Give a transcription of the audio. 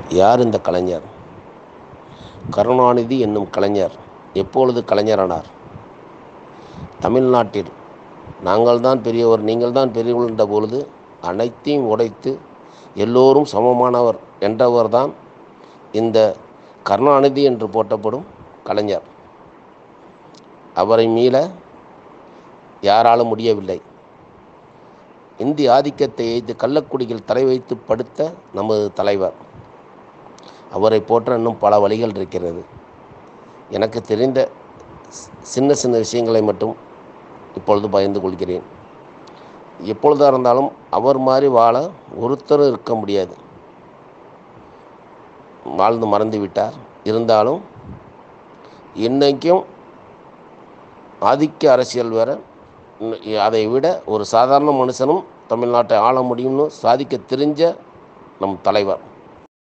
யார் இந்த கலைஞர் கருணாநிதி என்னும் கலைஞர் எப்பொழுது கலைஞரானார் தமிழ்நாட்டில் நாங்கள் தான் பெரியவர் நீங்கள் தான் பெரியவர் என்ற பொழுது அனைத்தையும் உடைத்து எல்லோரும் சமமானவர் என்றவர்தான் இந்த கருணாநிதி என்று போற்றப்படும் கலைஞர் அவரை மீள யாராலும் முடியவில்லை இந்திய ஆதிக்கத்தை எய்து கள்ளக்குடியில் தலை வைத்து படுத்த நமது தலைவர் அவரை போற்ற இன்னும் பல வழிகள் இருக்கிறது எனக்கு தெரிந்த சி- சின்ன சின்ன விஷயங்களை மட்டும் இப்பொழுது பகிர்ந்து கொள்கிறேன் எப்பொழுதாக இருந்தாலும் அவர் மாதிரி வாழ ஒருத்தரும் இருக்க முடியாது வாழ்ந்து மறந்து விட்டார் இருந்தாலும் இன்னைக்கும் ஆதிக்க அரசியல் வேற இன்னும் அதை விட ஒரு சாதாரண மனுஷனும் தமிழ்நாட்டை ஆள முடியும்னு சாதிக்க தெரிஞ்ச நம் தலைவர்